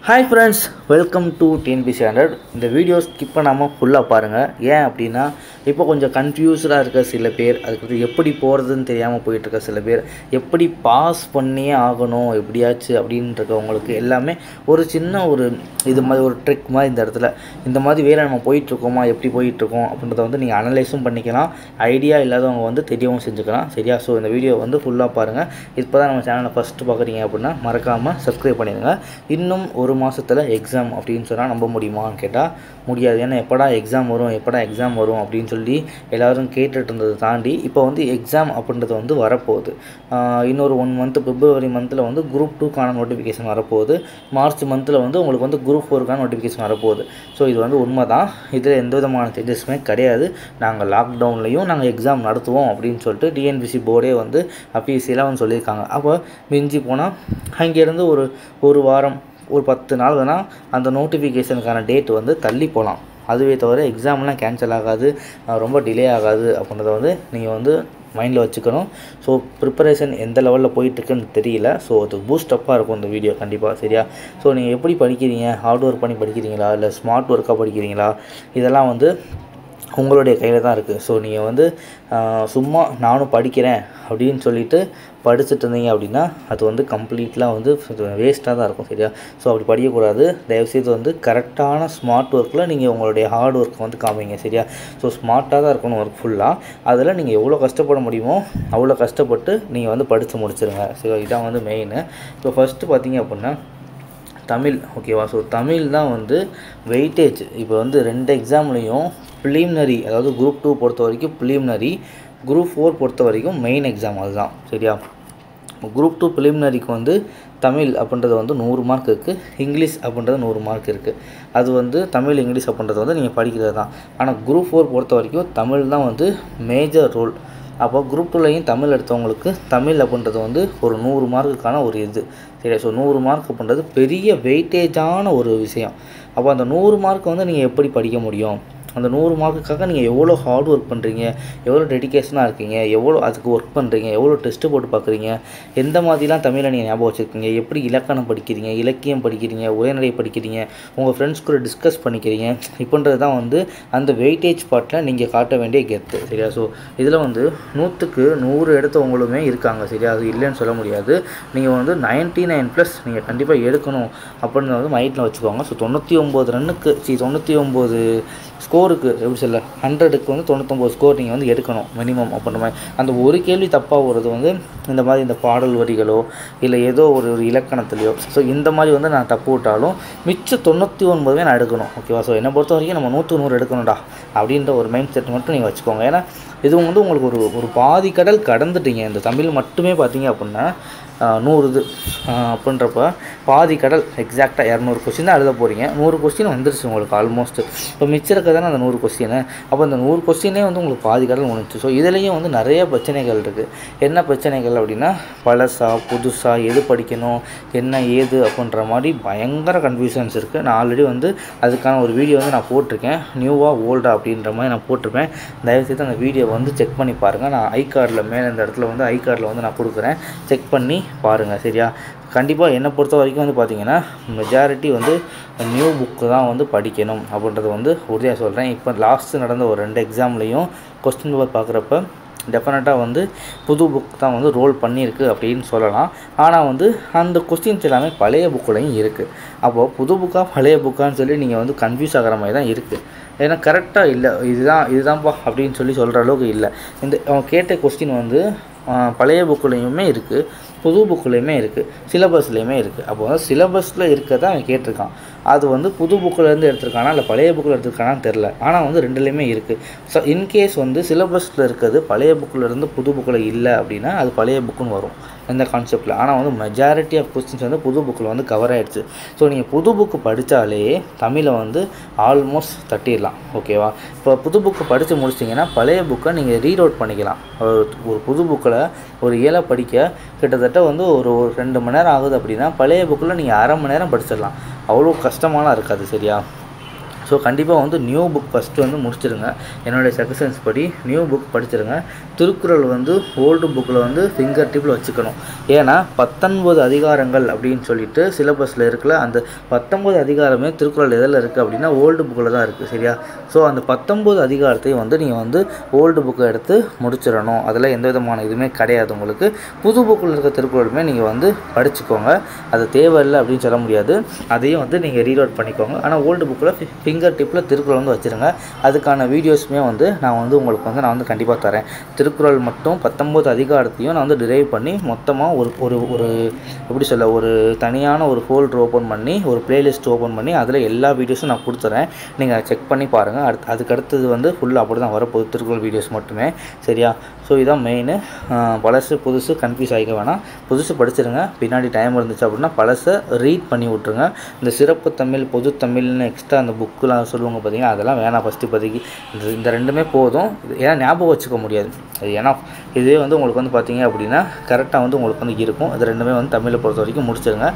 hi friends welcome to TNPSC hundred இந்த video skip பண்ணாமல் ஃபுல்லாக பாருங்கள் ஏன் அப்படின்னா இப்போ கொஞ்சம் கன்ஃபியூஸ்டாக இருக்க சில பேர் அதுக்கு எப்படி போகிறதுன்னு தெரியாமல் போயிட்டுருக்க சில பேர் எப்படி பாஸ் பண்ணியே ஆகணும் எப்படியாச்சு அப்படின்றவங்களுக்கு எல்லாமே ஒரு சின்ன ஒரு இது மாதிரி ஒரு ட்ரிக் மாதிரி இந்த இடத்துல இந்த மாதிரி வேலை நம்ம போயிட்டுருக்கோமா எப்படி போயிட்டுருக்கோம் அப்படின்றத வந்து நீங்கள் அனலைஸும் பண்ணிக்கலாம் ஐடியா இல்லாதவங்க வந்து தெரியவும் செஞ்சுக்கலாம் சரியா ஸோ இந்த வீடியோ வந்து ஃபுல்லாக பாருங்கள் இப்போ தான் நம்ம சேனலை ஃபஸ்ட்டு பார்க்குறீங்க அப்படின்னா மறக்காமல் சப்ஸ்கிரைப் பண்ணிடுங்க இன்னும் ஒரு மாதத்தில் எக்ஸாம் அப்படின்னு சொன்னால் நம்ப முடியுமான்னு கேட்டால் முடியாது ஏன்னா எப்படா எக்ஸாம் வரும் எப்படா எக்ஸாம் வரும் அப்படின்னு சொல்லி எல்லோரும் கேட்டுட்டு இருந்ததை தாண்டி இப்போ வந்து எக்ஸாம் அப்படின்றது வந்து வரப்போகுது ஆஹ் இன்னொரு ஒன் மந்த் பிப்ரவரி மந்தில் வந்து குரூப் டூக்கான நோட்டிஃபிகேஷன் வரப்போகுது மார்ச் மந்தில் வந்து உங்களுக்கு வந்து குரூப் ஃபோருக்கான நோட்டிஃபிகேஷன் வரப்போகுது ஸோ இது வந்து உண்மை தான் இதில் எந்த விதமான சேஞ்சஸுமே கிடையாது நாங்கள் லாக்டவுன்லேயும் நாங்கள் எக்ஸாம் நடத்துவோம் அப்படின்னு சொல்லிட்டு டிஎன்பிசி போர்டே வந்து அஃபீஷியலாக வந்து சொல்லியிருக்காங்க அப்போ மிஞ்சி போனால் அங்கேருந்து ஒரு ஒரு வாரம் ஒரு பத்து நாள் வேணால் அந்த நோட்டிஃபிகேஷனுக்கான டேட் வந்து தள்ளி போகலாம் அதுவே தவிர எக்ஸாம்லாம் கேன்சல் ஆகாது அஹ் ரொம்ப டிலே ஆகாது அப்படின்றத வந்து நீங்கள் வந்து மைண்டில் வச்சுக்கணும் ஸோ ப்ரிப்பரேஷன் எந்த லெவலில் போயிட்டுருக்குன்னு தெரியல ஸோ அது பூஸ்ட் அப்பாக இருக்கும் இந்த வீடியோ கண்டிப்பாக சரியா ஸோ நீங்கள் எப்படி படிக்கிறீங்க ஹார்ட் ஒர்க் பண்ணி படிக்கிறீங்களா இல்லை ஸ்மார்ட் ஒர்க்காக படிக்கிறீங்களா இதெல்லாம் வந்து உங்களுடைய கையில் தான் இருக்குது ஸோ நீங்கள் வந்து ஆஹ், சும்மா நானும் படிக்கிறேன் அப்படின்னு சொல்லிட்டு படிச்சுட்டு இருந்தீங்க அப்படின்னா அது வந்து கம்ப்ளீட்லாம் வந்து வேஸ்ட்டாக தான் இருக்கும் சரியா ஸோ அப்படி படிக்கக்கூடாது தயவுசெய்து வந்து கரெக்டான ஸ்மார்ட் ஒர்க்கில் நீங்கள் உங்களுடைய ஹார்ட் ஒர்க்கை வந்து காமிங்க சரியா ஸோ ஸ்மார்ட்டாக தான் இருக்கணும் ஒர்க் ஃபுல்லாக அதில் நீங்கள் எவ்வளோ கஷ்டப்பட முடியுமோ அவ்வளோ கஷ்டப்பட்டு நீங்கள் வந்து படித்து முடிச்சிருங்க ஸோ இதான் வந்து மெயின் இப்போ ஃபஸ்ட்டு பார்த்தீங்க அப்படின்னா தமிழ் ஓகேவா ஸோ தமிழ் தான் வந்து வெயிட்டேஜ் இப்போ வந்து ரெண்டு எக்ஸாம்லேயும் ப்ரிலிமினரி அதாவது குரூப் டூ பொறுத்த வரைக்கும் ப்ரிலிமினரி குரூப் ஃபோர் பொறுத்த வரைக்கும் மெயின் எக்ஸாம் அதுதான் சரியா குரூப் டூ ப்ரிலிமினரிக்கு வந்து தமிழ் அப்படின்றது வந்து நூறு மார்க் இருக்குது இங்கிலீஷ் அப்படின்றது நூறு மார்க் இருக்குது அது வந்து தமிழ் இங்கிலீஷ் அப்படின்றது வந்து நீங்கள் படிக்கிறது தான் ஆனால் குரூப் ஃபோர் பொறுத்த வரைக்கும் தமிழ் தான் வந்து மேஜர் ரோல் அப்போ குரூப் டூலையும் தமிழ் எடுத்தவங்களுக்கு தமிழ் அப்படின்றது வந்து ஒரு நூறு மார்க்குக்கான ஒரு இது சரி ஸோ நூறு மார்க் அப்படின்றது பெரிய வெயிட்டேஜான ஒரு விஷயம் அப்போ அந்த நூறு மார்க் வந்து நீங்கள் எப்படி படிக்க முடியும் அந்த நூறு மார்க்குக்காக நீங்கள் எவ்வளோ ஹார்ட் ஒர்க் பண்ணுறீங்க எவ்வளோ டெடிகேஷனாக இருக்கீங்க எவ்வளோ அதுக்கு ஒர்க் பண்ணுறீங்க எவ்வளோ டெஸ்ட்டு போட்டு பார்க்குறீங்க எந்த மாதிரிலாம் தமிழை நீங்கள் ஞாபகம் வச்சுருக்கீங்க எப்படி இலக்கணம் படிக்கிறீங்க இலக்கியம் படிக்கிறீங்க உரைநடை படிக்கிறீங்க உங்கள் ஃப்ரெண்ட்ஸ் கூட டிஸ்கஸ் பண்ணிக்கிறீங்க இப்போன்றது தான் வந்து அந்த வெயிட்டேஜ் பார்ட்டில் நீங்கள் காட்ட வேண்டிய கெத்து சரியா ஸோ இதில் வந்து நூற்றுக்கு நூறு எடுத்தவங்களுமே இருக்காங்க சரியா அது இல்லைன்னு சொல்ல முடியாது நீங்கள் வந்து நைன்ட்டி நைன் ப்ளஸ் நீங்கள் கண்டிப்பாக எடுக்கணும் அப்படின்னு வந்து மைண்டில் வச்சுக்கோங்க ஸோ தொண்ணூற்றி ஒம்பது ரன்னுக்கு சி தொண்ணூற்றி ஒம்பது ஸ்கோருக்கு எப்படி சொல்ல ஹண்ட்ரடுக்கு வந்து தொண்ணூத்தொம்பது ஸ்கோர் நீங்கள் வந்து எடுக்கணும் மினிமம் அப்படின்ற மாதிரி அந்த ஒரு கேள்வி தப்பாக வருது வந்து இந்த மாதிரி இந்த பாடல் வரிகளோ இல்லை ஏதோ ஒரு ஒரு இலக்கணத்துலையோ ஸோ இந்த மாதிரி வந்து நான் தப்பு விட்டாலும் மிச்ச தொண்ணூற்றி ஒன்பதுமே நான் எடுக்கணும் ஓகேவா ஸோ என்னை பொறுத்த வரைக்கும் நம்ம நூற்று நூறு எடுக்கணும்டா அப்படின்ற ஒரு மைண்ட் செட் மட்டும் நீங்கள் வச்சுக்கோங்க ஏன்னா இது வந்து உங்களுக்கு ஒரு ஒரு பாதி கடல் கடந்துட்டீங்க இந்த தமிழ் மட்டுமே பார்த்தீங்க அப்படின்னா ஆஹ், நூறு இது ஆஹ், அப்படின்றப்ப பாதி கடல் எக்ஸாக்டாக இரநூறு கொஸ்டின் தான் எழுத போகிறீங்க நூறு கொஸ்டின் வந்துருச்சு உங்களுக்கு ஆல்மோஸ்ட் இப்போ மிச்சம் இருக்கிறதான அந்த நூறு கொஸ்டின் அப்போ அந்த நூறு கொஸ்டினே வந்து உங்களுக்கு பாதி கடல் முடிஞ்சு ஸோ இதுலேயும் வந்து நிறைய பிரச்சனைகள் இருக்குது என்ன பிரச்சனைகள் அப்படின்னா பழசா புதுசாக எது படிக்கணும் என்ன ஏது அப்படின்ற மாதிரி பயங்கர கன்ஃபியூஷன்ஸ் இருக்குது நான் ஆல்ரெடி வந்து அதுக்கான ஒரு வீடியோ வந்து நான் போட்டிருக்கேன் நியூவாக ஓல்டா அப்படின்ற மாதிரி நான் போட்டிருப்பேன் தயவுசெய்து அந்த வீடியோ வந்து செக் பண்ணி பாருங்கள் நான் ஐ கார்டில் மேலே இந்த இடத்துல வந்து ஐ கார்டில் வந்து நான் கொடுக்குறேன் செக் பண்ணி பாருங்கள் சரியா கண்டிப்பாக என்னை பொறுத்த வரைக்கும் வந்து பார்த்தீங்கன்னா மெஜாரிட்டி வந்து நியூ புக்கு தான் வந்து படிக்கணும் அப்படின்றத வந்து உறுதியாக சொல்கிறேன் இப்போ லாஸ்ட்டு நடந்த ஒரு ரெண்டு எக்ஸாம்லேயும் கொஸ்டின் பேப்பர் பார்க்குறப்ப டெஃபினட்டாக வந்து புது புக் தான் வந்து ரோல் பண்ணியிருக்கு அப்படின்னு சொல்லலாம் ஆனால் வந்து அந்த கொஸ்டின்ஸ் எல்லாமே பழைய புக்குலையும் இருக்குது அப்போது புது புக்காக பழைய புக்கான்னு சொல்லி நீங்கள் வந்து கன்ஃபியூஸ் ஆகிற மாதிரி தான் இருக்குது ஏன்னா கரெக்டாக இல்லை இதுதான் இதுதான்ப்பா அப்படின்னு சொல்லி சொல்கிற அளவுக்கு இல்லை இந்த அவன் கேட்ட கொஸ்டின் வந்து ஆஹ், பழைய புக்குலேயுமே இருக்குது புது புக்குலேயுமே இருக்குது சிலபஸ்லேயுமே இருக்குது அப்போ வந்து சிலபஸில் இருக்கதான் அவன் கேட்டிருக்கான் அது வந்து புது புக்கிலேருந்து எடுத்திருக்கானா இல்லை பழைய புக்கில் எடுத்திருக்கானான்னு தெரில ஆனால் வந்து ரெண்டுலேயுமே இருக்குது ஸோ இன்கேஸ் வந்து சிலபஸில் இருக்கிறது பழைய புக்கில் இருந்து புது புக்கில் இல்லை அப்படின்னா அது பழைய புக்குன்னு வரும் இந்த கான்செப்டில் ஆனால் வந்து மெஜாரிட்டி ஆஃப் கொஸ்டின்ஸ் வந்து புது புக்கில் வந்து கவர் ஆகிடுச்சு ஸோ நீங்கள் புது புக்கு படித்தாலே தமிழை வந்து ஆல்மோஸ்ட் தட்டிடலாம் ஓகேவா இப்போ புது புக்கு படித்து முடிச்சிட்டிங்கன்னா பழைய புக்கை நீங்கள் ரீட் அவுட் பண்ணிக்கலாம் ஒரு ஒரு புது புக்கில் ஒரு ஏழை படிக்க கிட்டத்தட்ட வந்து ஒரு ஒரு ரெண்டு மணி நேரம் ஆகுது அப்படின்னா பழைய புக்கில் நீங்கள் அரை மணி நேரம் படிச்சிடலாம் அவ்வளோ கஷ்டமாலாம் இருக்காது சரியா ஸோ கண்டிப்பாக வந்து நியூ புக் ஃபஸ்ட்டு வந்து முடிச்சிருங்க என்னுடைய சஜஷன்ஸ் படி நியூ புக் படிச்சிருங்க திருக்குறள் வந்து ஓல்டு புக்கில் வந்து ஃபிங்கர் டிப்பில் வச்சுக்கணும் ஏன்னா பத்தொன்பது அதிகாரங்கள் அப்படின்னு சொல்லிட்டு சிலபஸில் இருக்குல்ல அந்த பத்தொன்பது அதிகாரமே திருக்குறள் எதில் இருக்குது அப்படின்னா ஓல்டு புக்கில் தான் இருக்குது சரியா ஸோ அந்த பத்தொன்பது அதிகாரத்தையும் வந்து நீங்கள் வந்து ஓல்டு புக்கை எடுத்து முடிச்சிடணும் அதில் எந்த விதமான இதுவுமே கிடையாது உங்களுக்கு புது புக்கில் இருக்க திருக்குறளுமே நீங்கள் வந்து படிச்சுக்கோங்க அது தேவையில்லை அப்படின்னு சொல்ல முடியாது அதையும் வந்து நீங்கள் ரீலோட் பண்ணிக்கோங்க ஆனால் ஓல்டு புக்கில் ஃபிங்கர் டிப்பில் திருக்குறள் வந்து வச்சுருங்க அதுக்கான வீடியோஸுமே வந்து நான் வந்து உங்களுக்கு வந்து நான் வந்து கண்டிப்பாக தரேன் திருக்குறள் மட்டும் பத்தொம்போது அதிகாரத்தையும் நான் வந்து டிரைவ் பண்ணி மொத்தமாக ஒரு ஒரு ஒரு எப்படி சொல்ல ஒரு தனியான ஒரு ஃபோல்டர் ஓப்பன் பண்ணி ஒரு பிளேலிஸ்ட் ஓப்பன் பண்ணி அதில் எல்லா வீடியோஸும் நான் கொடுத்துறேன் நீங்கள் செக் பண்ணி பாருங்கள் அடுத்து அதுக்கு அடுத்தது வந்து ஃபுல்லாக அப்படி தான் வரப்போகுது திருக்குறள் வீடியோஸ் மட்டுமே சரியா ஸோ இதான் மெயின் பழசு புதுசு கன்ஃபியூஸ் ஆகிக்க வேணாம் புதுசு படிச்சிருங்க பின்னாடி டைம் இருந்துச்சு அப்படின்னா பழசை ரீட் பண்ணி விட்ருங்க இந்த சிறப்பு தமிழ் பொது தமிழ்னு எக்ஸ்ட்ரா அந்த புக்கெலாம் சொல்லுவாங்க பார்த்தீங்கன்னா அதெல்லாம் வேணாம் ஃபஸ்ட்டு இப்போதைக்கு இந்த இந்த ரெண்டுமே போதும் இது ஏன்னா ஞாபகம் வச்சுக்க முடியாது அது ஏன்னா இதே வந்து உங்களுக்கு வந்து பார்த்தீங்க அப்படின்னா கரெக்டாக வந்து உங்களுக்கு வந்து இருக்கும் இது ரெண்டுமே வந்து தமிழை பொறுத்த வரைக்கும் முடிச்சிருங்க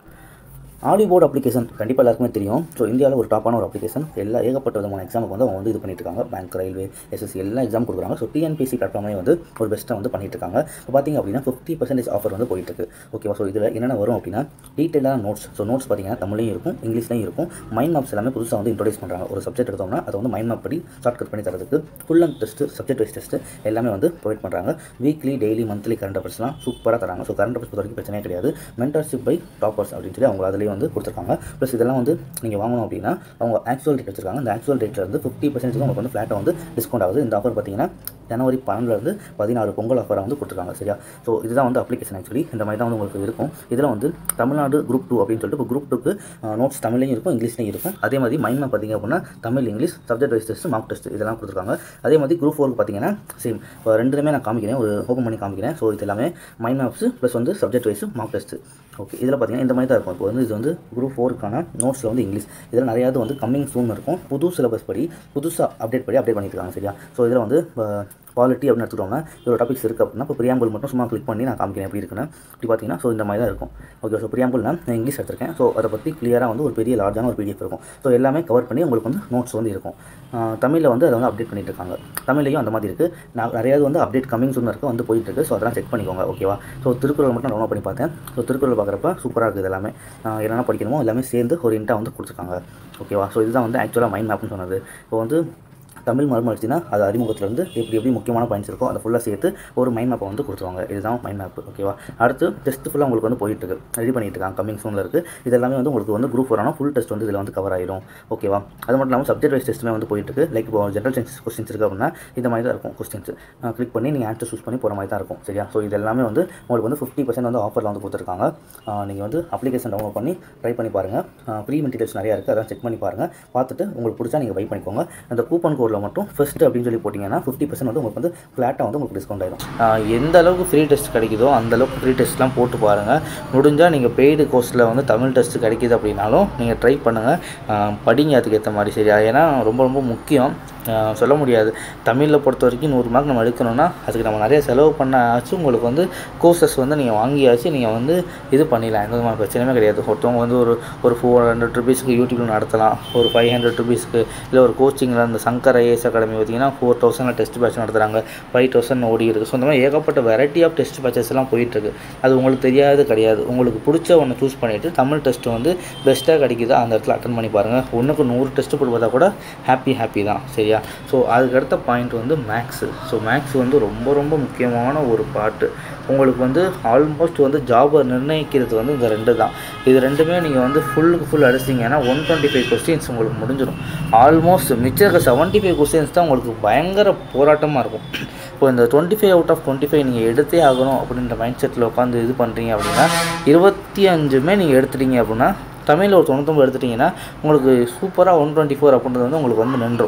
ஆடியோ போர்டு அப்ளிகேஷன் கண்டிப்பாக எல்லாருக்குமே தெரியும் ஸோ இந்தியாவில் ஒரு டாப்பான ஒரு அப்ளிகேஷன் எல்லா ஏகப்பட்ட விதமான எக்ஸாமுக்கு வந்து அவங்க வந்து இது பண்ணிட்டு இருக்காங்க பேங்க் ரயில்வே எஸ்எஸ்சி எல்லா எக்ஸாம் கொடுக்குறாங்க ஸோ டிஎன்பிசி பிளாட்ஃபார்மே வந்து ஒரு பெஸ்ட்டாக வந்து பண்ணிட்டு இருக்காங்க இப்போ பார்த்தீங்க அப்படின்னா ஃபிஃப்டி பர்சன்டேஜ் ஆஃபர் வந்து போயிட்டு இருக்கு ஓகேவா ஸோ இதில் என்னென்ன வரும் அப்படின்னா டீட்டெயிலான நோட்ஸ் ஸோ நோட்ஸ் பார்த்தீங்கன்னா தமிழ்லையும் இருக்கும் இங்கிலீஷ்லையும் இருக்கும் மைண்ட் மேப்ஸ் எல்லாமே புதுசாக வந்து இன்ட்ரோடியூஸ் பண்ணுறாங்க ஒரு சப்ஜெக்ட் எடுத்தோம்னா அதை வந்து மைண்ட் மேப் படி ஷார்ட் கட் பண்ணி தரதுக்கு full and test subject wise test எல்லாமே வந்து ப்ரொவைட் பண்ணுறாங்க வீக்லி டெய்லி மந்த்லி கரண்ட் அஃபேர்ஸ்லாம் சூப்பராக தராங்க ஸோ கரண்ட் அஃபேர்ஸ் பொறுத்த வரைக்கும் பிரச்சனையே கிடையாது மென்டர்ஷிப் பை டாப்பர்ஸ் அப்படின்னு சொல்லி அவங்க அதிலேயே வந்து கொடுத்துருக்காங்க ப்ளஸ் இதெல்லாம் வந்து நீங்கள் வாங்கணும் அப்படின்னா அவங்க ஆக்சுவல் ரேட் வச்சிருக்காங்க அந்த ஆக்சுவல் ரேட்டில் இருந்து ஃபிஃப்டி பர்சன்டேஜ் உங்களுக்கு வந்து ஃப்ளாட்டாக வந்து டிஸ்கவுண்ட் ஆகுது இந்த ஆஃபர் பார்த்தீங்கன்னா ஜனவரி பன்னெண்டுலேருந்து பதினாறு பொங்கல் ஆஃபராக வந்து கொடுத்துருக்காங்க சரியா ஸோ இதுதான் வந்து அப்ளிகேஷன் ஆக்சுவலி இந்த மாதிரி தான் வந்து உங்களுக்கு இருக்கும் இதில் வந்து தமிழ்நாடு குரூப் டூ அப்படின்னு சொல்லிட்டு இப்போ குரூப் டூக்கு நோட்ஸ் தமிழ்லையும் இருக்கும் இங்கிலீஷ்லையும் இருக்கும் அதே மாதிரி மைண்ட் மேப் பார்த்தீங்க அப்படின்னா Tamil English subject wise test mark test இதெல்லாம் கொடுத்துருக்காங்க அதே மாதிரி குரூப் ஃபோருக்கு பார்த்தீங்கன்னா சேம் இப்போ ரெண்டுமே நான் காமிக்கிறேன் ஒரு ஓப்பன் பண்ணி காமிக்கிறேன் ஸோ இது எல்லாமே மைண்ட் மேப்ஸ் ப்ளஸ் வந்து subject wise mark test okay இதில் பார்த்தீங்கன்னா இந்த மாதிரி தான் இருக்கும் இப்போ வந்து இது வந்து குரூப் ஃபோருக்கான நோட்ஸில் வந்து இங்கிலீஷ் இதில் நிறையாவது வந்து கம்மிங் சூன் இருக்கும் புது சிலபஸ் படி புதுசாக அப்டேட் படி அப்டேட் பண்ணியிருக்காங்க சரியா ஸோ இதில் வந்து குவாலிட்டி அப்படின்னு எடுத்துக்கிட்டோம்னா இதோட டாபிக்ஸ் இருக்குது அப்படின்னா இப்போ பிரியாம்பிள் மட்டும் சும்மா கிளிக் பண்ணி நான் காமிக்கிறேன் எப்படி இருக்குன்னு இப்படி பார்த்தீங்கன்னா ஸோ இந்த மாதிரி தான் இருக்கும் ஓகே ஸோ பிரியாம்பிள் நான் இங்கிலீஷ் எடுத்திருக்கேன் ஸோ அதை பற்றி கிளியராக வந்து ஒரு பெரிய லார்ஜான ஒரு பிடிஎஃப் இருக்கும் ஸோ எல்லாமே கவர் பண்ணி உங்களுக்கு வந்து நோட்ஸ் வந்து இருக்கும் தமிழில் வந்து அதை வந்து அப்டேட் பண்ணிட்டு இருக்காங்க தமிழ்லையும் அந்த மாதிரி இருக்குது நான் நிறையாவது வந்து அப்டேட் கம்மிங் சூன் இருக்குது வந்து போயிட்டு இருக்கு ஸோ அதெல்லாம் செக் பண்ணிக்கோங்க ஓகேவா ஸோ திருக்குறள் மட்டும் டவுன்லோட் பண்ணி பார்த்தேன் ஸோ திருக்குறள் பார்க்குறப்ப சூப்பராக இருக்குது எல்லாமே என்னென்ன படிக்கணுமோ எல்லாமே சேர்ந்து ஒரு இன்ட்டாக வந்து கொடுத்துருக்காங்க ஓகேவா ஸோ இதுதான் வந்து ஆக்சுவலாக மைண்ட் மேப்னு சொன்னது இப்போ வந்து தமிழ் மறுமலர்ச்சினா அது அறிமுகத்துலேருந்து எப்படி எப்படி முக்கியமான பாயிண்ட்ஸ் இருக்கோ அதை ஃபுல்லாக சேர்த்து ஒரு மைண்ட் மேப்பை வந்து கொடுத்துருவாங்க இதுதான் மைண்ட் மேப் ஓகேவா அடுத்து டெஸ்ட் ஃபுல்லாக உங்களுக்கு வந்து போயிட்டு இருக்கு ரெடி பண்ணிட்டு இருக்காங்க கம்மிங் சூனில் இருக்குது இது எல்லாமே வந்து உங்களுக்கு வந்து குரூப் வரானா ஃபுல் டெஸ்ட் வந்து இதில் வந்து கவர் ஆயிடும் ஓகேவா அது மட்டும் இல்லாமல் சப்ஜெக்ட் வைஸ் டெஸ்ட்டுமே வந்து போயிட்டு இருக்கு லைக் இப்போ ஜென்ரல் சயின்ஸ் கொஸ்டின்ஸ் இருக்குது அப்படின்னா இந்த மாதிரி தான் இருக்கும் கொஸ்டின்ஸ் கிளிக் பண்ணி நீங்கள் ஆன்சர் சூஸ் பண்ணி போகிற மாதிரி தான் இருக்கும் சரியா ஸோ இது எல்லாமே வந்து உங்களுக்கு வந்து ஃபிஃப்டி பர்சன்ட் வந்து ஆஃபரில் வந்து கொடுத்துருக்காங்க நீங்கள் வந்து அப்ளிகேஷன் டவுன்லோட் பண்ணி ட்ரை பண்ணி பாருங்கள் ப்ரீ மெட்டீரியல்ஸ் நிறையா இருக்குது அதான் செக் பண்ணி பாருங்கள் பார்த்துட்டு உங்களுக்கு பிடிச்சா நீங்கள் பை பண்ணிக்கோங்க அந்த கூப்பன் கோடில் மட்டும் ஃபஸ்ட்டு அப்படின்னு சொல்லி போட்டிங்கன்னா ஃபிஃப்டி பர்சன்ட் வந்து உங்களுக்கு வந்து ஃப்ளாட்டாக வந்து உங்களுக்கு டிஸ்கவுண்ட் ஆயிடும் எந்த அளவுக்கு ஃப்ரீ டெஸ்ட் கிடைக்குதோ அந்த அளவுக்கு ஃப்ரீ டெஸ்ட்லாம் போட்டு பாருங்கள் முடிஞ்சால் நீங்கள் பெய்டு கோர்ஸில் வந்து தமிழ் டெஸ்ட் கிடைக்கிது அப்படின்னாலும் நீங்கள் ட்ரை பண்ணுங்கள் படிங்க அதுக்கு ஏற்ற மாதிரி சரியா ஏன்னா ரொம்ப ரொம்ப முக்கியம் சொல்ல முடியாது தமிழில் பொறுத்த வரைக்கும் நூறு மார்க் நம்ம எடுக்கணும்னா அதுக்கு நம்ம நிறைய செலவு பண்ணாச்சு உங்களுக்கு வந்து கோர்சஸ் வந்து நீங்கள் வாங்கியாச்சு நீங்கள் வந்து இது பண்ணிடலாம் எந்த விதமான பிரச்சனையுமே கிடையாது ஒருத்தவங்க வந்து ஒரு ஒரு ஃபோர் ஹண்ட்ரட் ருபீஸ்க்கு யூடியூப்பில் நடத்தலாம் ஒரு ஃபைவ் ஹண்ட்ரட் ருபீஸ்க்கு இல்லை ஒரு கோச்சிங்கில் அந்த சங்கர் ஐஏஎஸ் அகாடமி பார்த்தீங்கன்னா ஃபோர் தௌசண்டில் டெஸ்ட் பேட்ச் நடத்துகிறாங்க ஃபைவ் தௌசண்ட் ஓடி இருக்குது ஸோ இந்த மாதிரி ஏகப்பட்ட வெரைட்டி ஆஃப் டெஸ்ட் பேட்சஸ் எல்லாம் போயிட்டுருக்கு அது உங்களுக்கு தெரியாது கிடையாது உங்களுக்கு பிடிச்ச ஒன்று சூஸ் பண்ணிவிட்டு தமிழ் டெஸ்ட்டு வந்து பெஸ்ட்டாக கிடைக்குதா அந்த இடத்துல அட்டன் பண்ணி பாருங்கள் ஒன்றுக்கு நூறு டெஸ்ட்டு போட்டு பார்த்தா கூட ஹாப்பி ஹாப்பி தான் சரியா ஸோ அதுக்கு அடுத்த பாயிண்ட் வந்து மேக்ஸு ஸோ மேக்ஸ் வந்து ரொம்ப ரொம்ப முக்கியமான ஒரு பாட்டு உங்களுக்கு வந்து ஆல்மோஸ்ட் வந்து ஜாபை நிர்ணயிக்கிறது வந்து இந்த ரெண்டு தான் இது ரெண்டுமே நீங்கள் வந்து ஃபுல்லுக்கு ஃபுல் அடிச்சிங்கன்னா ஒன் டுவெண்ட்டி ஃபைவ் கொஸ்டின்ஸ் உங்களுக்கு முடிஞ்சிடும் ஆல்மோஸ்ட் மிச்சம் இருக்க செவன்ட்டி ஃபைவ் கொஸ்டின்ஸ் தான் உங்களுக்கு பயங்கர போராட்டமாக இருக்கும் இப்போ இந்த twenty five out of twenty five நீங்கள் எடுத்தே ஆகணும் அப்படின்ற மைண்ட் செட்டில் உட்காந்து இது பண்ணுறீங்க அப்படின்னா இருபத்தி அஞ்சுமே நீங்கள் எடுத்துட்டீங்க அப்படின்னா தமிழில் ஒரு தொண்ணூத்தொம்பது எடுத்துட்டிங்கன்னா உங்களுக்கு சூப்பராக ஒன் டுவெண்ட்டி ஃபோர் அப்படின்றது வந்து உங்களுக்கு வந்து நின்றும்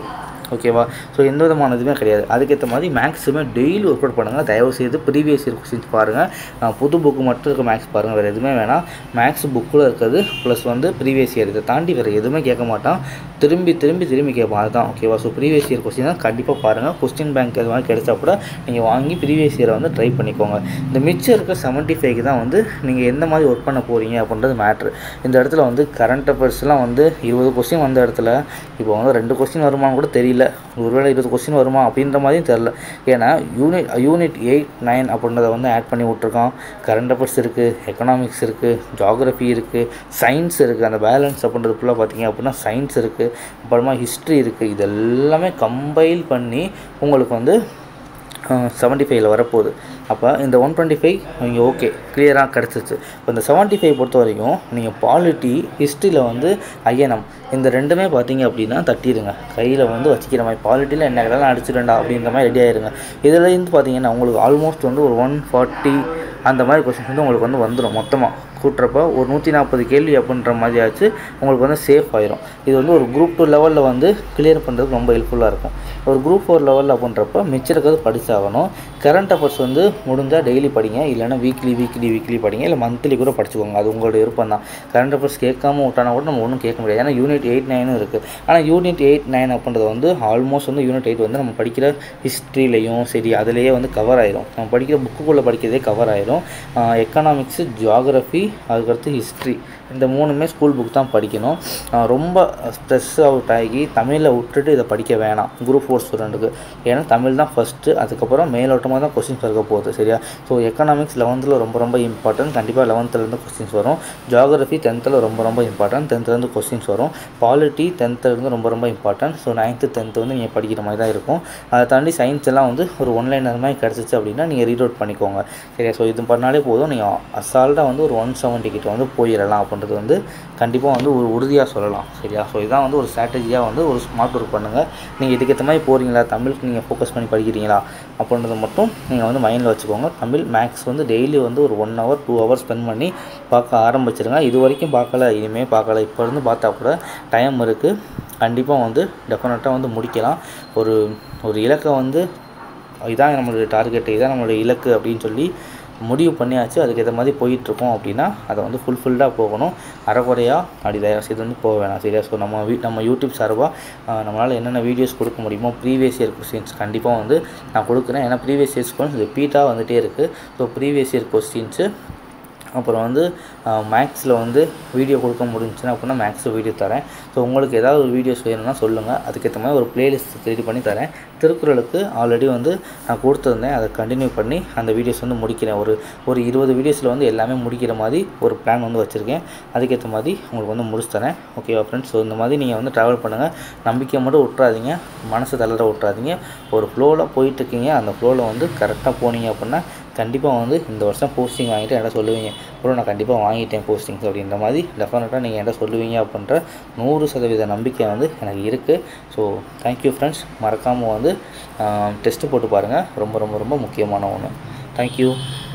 ஓகேவா ஸோ எந்த விதமான இதுவுமே கிடையாது அதுக்கேற்ற மாதிரி மேக்ஸுமே டெய்லி ஒர்க் அவுட் பண்ணுங்கள் தயவு செய்து ப்ரீவியஸ் இயர் கொஸ்டின்ஸ் பாருங்கள் புது புக்கு மட்டும் இருக்க மேக்ஸ் பாருங்கள் வேறு எதுவுமே வேணாம் மேக்ஸ் புக்கில் இருக்கிறது ப்ளஸ் வந்து ப்ரீவியஸ் இயர் இதை தாண்டி வேறு எதுவுமே கேட்க மாட்டான் திரும்பி திரும்பி திரும்பி கேட்பான் அதுதான் ஓகேவா ஸோ ப்ரீவியஸ் இயர் கொஸ்டின் தான் கண்டிப்பாக பாருங்கள் கொஸ்டின் பேங்க் அது மாதிரி கிடைச்சா கூட நீங்கள் வாங்கி ப்ரீவியஸ் இயரை வந்து ட்ரை பண்ணிக்கோங்க இந்த மிச்சம் இருக்க செவன்ட்டி ஃபைவ்க்கு தான் வந்து நீங்கள் எந்த மாதிரி ஒர்க் பண்ண போகிறீங்க அப்படின்றது மேட்ரு இந்த இடத்துல வந்து கரண்ட் அஃபேர்ஸ்லாம் வந்து இருபது கொஸ்டின் வந்த இடத்துல இப்போ வந்து ரெண்டு கொஸ்டின் வருமான்னு கூட தெரியல ஒருவேளை இருபது கொஸ்டின் வருமா அப்படின்ற மாதிரியும் தெரில ஏன்னா யூனிட் யூனிட் எயிட் நைன் அப்படின்றத வந்து ஆட் பண்ணி விட்ருக்கான் கரண்ட் அஃபேர்ஸ் இருக்குது எக்கனாமிக்ஸ் இருக்குது ஜாகிரஃபி இருக்குது சயின்ஸ் இருக்குது அந்த பேலன்ஸ் அப்படின்றது ஃபுல்லாக பார்த்தீங்க அப்படின்னா சயின்ஸ் இருக்குது அப்புறமா ஹிஸ்ட்ரி இருக்குது இது எல்லாமே கம்பைல் பண்ணி உங்களுக்கு வந்து செவன்ட்டி ஃபைவ்ல வரப்போகுது அப்போ இந்த ஒன் டுவெண்ட்டி ஃபைவ் நீங்கள் ஓகே கிளியராக கிடச்சிச்சு இப்போ இந்த செவன்ட்டி ஃபைவ் பொறுத்த வரைக்கும் நீங்கள் பாலிட்டி ஹிஸ்ட்ரியில் வந்து ஐஎன்எம் இந்த ரெண்டுமே பார்த்தீங்க அப்படின்னா தட்டிடுங்க கையில் வந்து வச்சுக்கிற மாதிரி பாலிட்டியில் என்ன கிடலாம் அடிச்சிடண்டா அப்படின்ற மாதிரி ரெடி ஆயிருங்க இதில் இருந்து பார்த்தீங்கன்னா உங்களுக்கு ஆல்மோஸ்ட் வந்து ஒரு ஒன் ஃபார்ட்டி அந்த மாதிரி கொஸ்டின்ஸ் வந்து உங்களுக்கு வந்து வந்துடும் மொத்தமாக கூட்டுறப்ப ஒரு நூற்றி நாற்பது கேள்வி அப்படின்ற மாதிரி ஆச்சு உங்களுக்கு வந்து சேஃப் ஆயிரும் இது வந்து ஒரு குரூப் டூ லெவலில் வந்து கிளியர் பண்ணுறதுக்கு ரொம்ப ஹெல்ப்ஃபுல்லாக இருக்கும் ஒரு குரூப் ஃபோர் லெவலில் அப்படின்றப்ப மிச்சம் இருக்கிறது படிச்சாகணும் கரண்ட் அஃபேர்ஸ் வந்து முடிஞ்சால் டெய்லி படிங்க இல்லைனா வீக்லி வீக்லி வீக்லி படிங்க இல்லை மந்த்லி கூட படிச்சுக்கோங்க அது உங்களோட விருப்பம் தான் கரண்ட் அஃபேர்ஸ் கேட்காம விட்டானா கூட நம்ம ஒன்றும் கேட்க முடியாது ஏன்னா யூனிட் எயிட் நைனும் இருக்குது ஆனால் யூனிட் எயிட் நைன் அப்படின்றது வந்து ஆல்மோஸ்ட் வந்து யூனிட் எயிட் வந்து நம்ம படிக்கிற ஹிஸ்ட்ரிலையும் சரி அதிலேயே வந்து கவர் ஆயிரும் நம்ம படிக்கிற புக்குக்குள்ளே படிக்கிறதே கவர் ஆயிரும் எக்கனாமிக்ஸு ஜியாகிரஃபி அதுக்கடுத்து ஹிஸ்ட்ரி இந்த மூணுமே ஸ்கூல் புக் தான் படிக்கணும் ஆஹ் ரொம்ப ஸ்ட்ரெஸ் அவுட் ஆகி தமிழில் விட்டுட்டு இதை படிக்க வேணாம் குரூப் ஃபோர் ஸ்டூடெண்ட்டுக்கு ஏன்னா தமிழ் தான் ஃபஸ்ட்டு அதுக்கப்புறம் மேலோட்டமாக தான் கொஸ்டின்ஸ் இருக்க போகுது சரியா ஸோ எக்கனாமிக்ஸ் லெவன்த்தில் ரொம்ப ரொம்ப இம்பார்ட்டன்ட் கண்டிப்பாக லெவன்த்துலேருந்து கொஸ்டின்ஸ் வரும் ஜியாகிரஃபி டென்த்தில் ரொம்ப ரொம்ப இம்பார்ட்டன்ட் டென்த்துலேருந்து கொஸ்டின்ஸ் வரும் பாலிட்டி டென்த்துலேருந்து ரொம்ப ரொம்ப இம்பார்ட்டன்ட் ஸோ நைன்த்து டென்த்து வந்து நீங்கள் படிக்கிற மாதிரி தான் இருக்கும் அதை தாண்டி சயின்ஸ் எல்லாம் வந்து ஒரு ஒன்லைனர் மாதிரி கிடச்சிச்சு அப்படின்னா நீங்கள் ரீட் அவுட் பண்ணிக்கோங்க சரியா ஸோ இது பண்ணாலே போதும் நீங்கள் அசால்ட்டாக வந்து ஒரு ஒன் செவன்ட்டி கிட்ட வந்து போயிடலாம் அப்படின்றது வந்து கண்டிப்பாக வந்து ஒரு உறுதியாக சொல்லலாம் சரியா ஸோ இதான் வந்து ஒரு ஸ்ட்ராட்டஜியாக வந்து ஒரு ஸ்மார்ட் ஒர்க் பண்ணுங்கள் நீங்கள் இதுக்கேற்ற மாதிரி போகிறீங்களா தமிழுக்கு நீங்கள் ஃபோக்கஸ் பண்ணி படிக்கிறீங்களா அப்படின்றத மட்டும் நீங்கள் வந்து மைண்டில் வச்சுக்கோங்க தமிழ் மேக்ஸ் வந்து டெய்லி வந்து ஒரு one hour two hour spend பண்ணி பார்க்க ஆரம்பிச்சிருங்க இது வரைக்கும் பார்க்கல இனிமேல் பார்க்கல இப்போ இருந்து பார்த்தா கூட டைம் இருக்குது கண்டிப்பாக வந்து டெஃபினட்டாக வந்து முடிக்கலாம் ஒரு ஒரு இலக்கை வந்து இதான் நம்மளுடைய டார்கெட்டு இதான் நம்மளுடைய இலக்கு அப்படின்னு சொல்லி முடிவு பண்ணியாச்சு அதுக்கேற்ற மாதிரி போயிட்டுருக்கோம் அப்படின்னா அதை வந்து ஃபுல்ஃபில்டாக போகணும் அரைக்குறையாக அப்படி தயவு செய்து வந்து போக வேணாம் சரியா ஸோ நம்ம வீ நம்ம யூடியூப் சார்பாக நம்மளால் என்னென்ன வீடியோஸ் கொடுக்க முடியுமோ ப்ரீவியஸ் இயர் கொஸ்டின்ஸ் கண்டிப்பாக வந்து நான் கொடுக்குறேன் ஏன்னா ப்ரீவியஸ் இயர்ஸ் கொஸ்டின்ஸ் ரிப்பீட்டாக வந்துகிட்டே இருக்குது ஸோ ப்ரீவியஸ் இயர் கொஸ்டின்ஸு அப்புறம் வந்து மேக்ஸில் வந்து வீடியோ கொடுக்க முடிஞ்சுன்னா அப்படின்னா மேக்ஸ் வீடியோ தரேன் ஸோ உங்களுக்கு ஏதாவது ஒரு வீடியோஸ் வேணும்னா சொல்லுங்கள் அதுக்கேற்ற மாதிரி ஒரு பிளேலிஸ்ட் ரெடி பண்ணி தரேன் திருக்குறளுக்கு ஆல்ரெடி வந்து நான் கொடுத்துருந்தேன் அதை கண்டினியூ பண்ணி அந்த வீடியோஸ் வந்து முடிக்கிறேன் ஒரு ஒரு இருபது வீடியோஸில் வந்து எல்லாமே முடிக்கிற மாதிரி ஒரு பிளான் வந்து வச்சுருக்கேன் அதுக்கேற்ற மாதிரி உங்களுக்கு வந்து முடிச்சு தரேன் ஓகேவா ஃப்ரெண்ட்ஸ் ஸோ இந்த மாதிரி நீங்கள் வந்து ட்ராவல் பண்ணுங்கள் நம்பிக்கை மட்டும் விட்றாதீங்க மனசு தளர விட்றாதீங்க ஒரு ஃப்ளோவில் போயிட்டுருக்கீங்க அந்த ஃப்ளோவில் வந்து கரெக்டாக போனீங்க அப்படின்னா கண்டிப்பாக வந்து இந்த வருஷம் போஸ்டிங் வாங்கிட்டு என்கிட்ட சொல்லுவீங்க ப்ரோ நான் கண்டிப்பாக வாங்கிட்டேன் போஸ்டிங்ஸ் அப்படின்ற மாதிரி டெஃபினட்டாக நீங்கள் என்கிட்ட சொல்லுவீங்க அப்படின்ற நூறு சதவீத நம்பிக்கை வந்து எனக்கு இருக்குது ஸோ தேங்க்யூ ஃப்ரெண்ட்ஸ் மறக்காமல் வந்து டெஸ்ட்டு போட்டு பாருங்கள் ரொம்ப ரொம்ப ரொம்ப முக்கியமான ஒன்று தேங்க்யூ